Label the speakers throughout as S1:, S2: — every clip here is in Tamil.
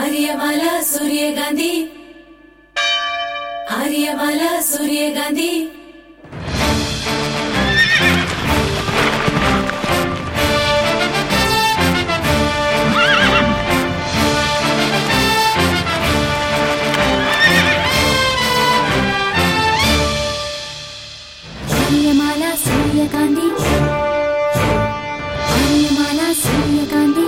S1: ஆரியமாலா சூரியகாந்தி ஆரியமாலா சூரியகாந்தி
S2: ஆரியமாலா சூரியகாந்தி ஆரியமாலா சூரியகாந்தி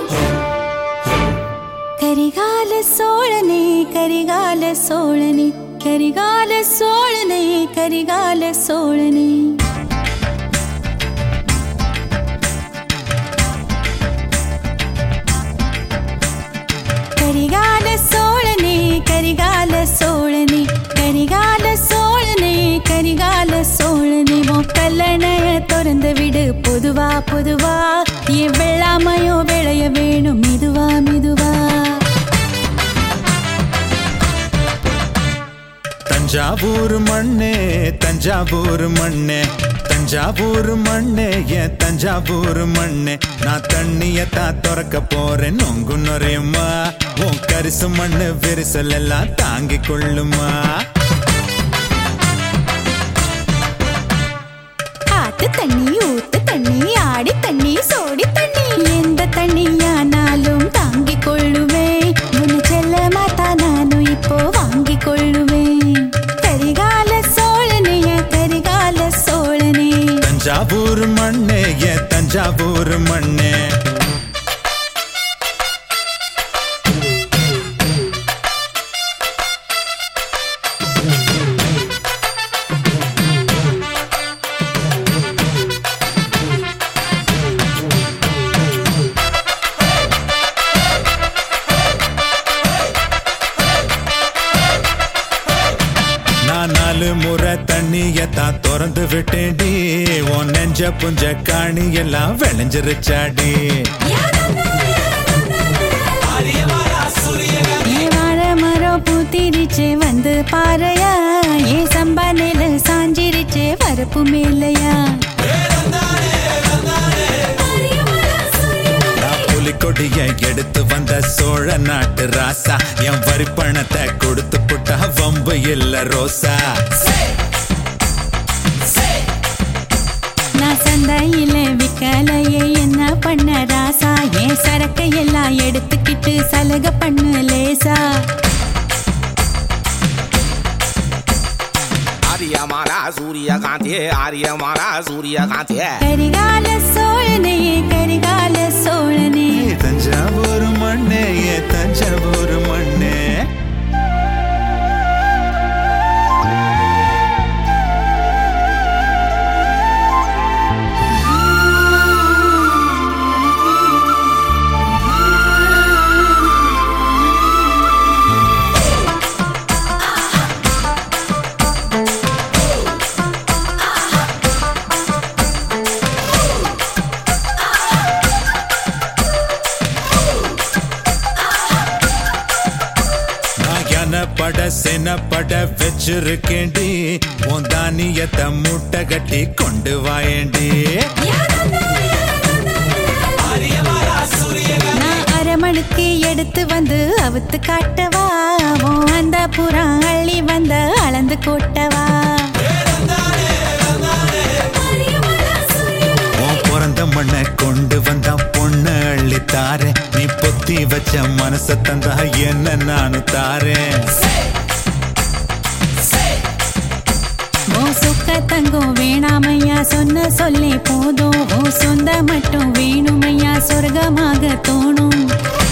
S2: கரிகால சோழனே கரிகால சோழனே கரிகால சோழனே கரிகால சோழனே கரிகால சோழனே கரிகால சோழனே கரிகால சோழனே கரிகால சோழனே உன் கல்லணைய திறந்து விடு பொதுவா பொதுவா என் வெள்ளாமையோ விளைய வேணும் மெதுவா மெதுவா
S3: தஞ்சாவூர் மண்ணே தஞ்சாவூர் மண்ணே தஞ்சாவூர் மண்ணே என் தஞ்சாவூர் மண்ணே நான் தண்ணியத்தான் திறக்க போறேன் நொங்கு நுரையுமா உன் கரிசு மண்ணு விரிசல் எல்லாம் தாங்கிக் கொள்ளுமா
S2: ஆத்து தண்ணி ஊத்து தண்ணி ஆடி தண்ணி சோடி தண்ணி எந்த தண்ணியானாலும் தாங்கிக் கொள்ளுவேன் உன் செல்ல மாத்தா நானும் இப்போ வாங்கிக் கொள்ளுவேன் கரிகால சோழனே கரிகால சோழனே
S3: தஞ்சாவூர் மண்ணே என் தஞ்சாவூர் மண்ணே நான் நாலு முறை தண்ணியத்தான் திறந்து விட்டேன்டி உன் நெஞ்ச புஞ்ச காணி எல்லாம் விளைஞ்சிருச்சாடி
S2: ஏ வாழை மரம் பூத்திருச்சு வந்து பாறையா ஏ சம்பா நெல் சாஞ்சிருச்சு வரப்பு மேலையா
S3: நான் புலிக்கொடிய எடுத்து வந்த சோழ நாட்டு ராசா என் வரி பணத்தை கொடுத்து புட்டா வம்பு இல்ல ரோசா
S2: நான் சந்தையில விக்கலையே என்ன பண்ண ராசா ஏன் சரக்கை எல்லாம் எடுத்துக்கிட்டு சலுகை பண்ணு லேசா
S4: ஆரியமாலா சூரியகாந்தே ஆரியமாலா சூரியகாந்தே
S2: கரிகால சோழனே கரிகால சோழனே
S3: தஞ்சாவூர் மண்ணே ஏ தஞ்சாவூர் மண்ணே நான் எனப்பட செனப்பட வச்சிருக்கேண்டி உன் தானியத்தை மூட்டை கட்டி கொண்டு வாயேண்டி
S2: நான் அரமணுக்கு எடுத்து வந்து அவுத்து காட்டவா உன் அந்த புறம் அள்ளி வந்த அளந்து கொட்டவா
S3: உன் பிறந்த மண்ணை கொண்டு வந்தா பொண்ணு அள்ளி தாரேன் நீ பொத்தி வச்ச மனச தந்தா என்ன நானும் தாரேன்
S2: ஓ சுக்க தங்கம் வேணாமையா சொன்ன சொல்லே போதும் ஓ சொந்த மட்டும் வேணுமையா சொர்க்கமாக தோணும்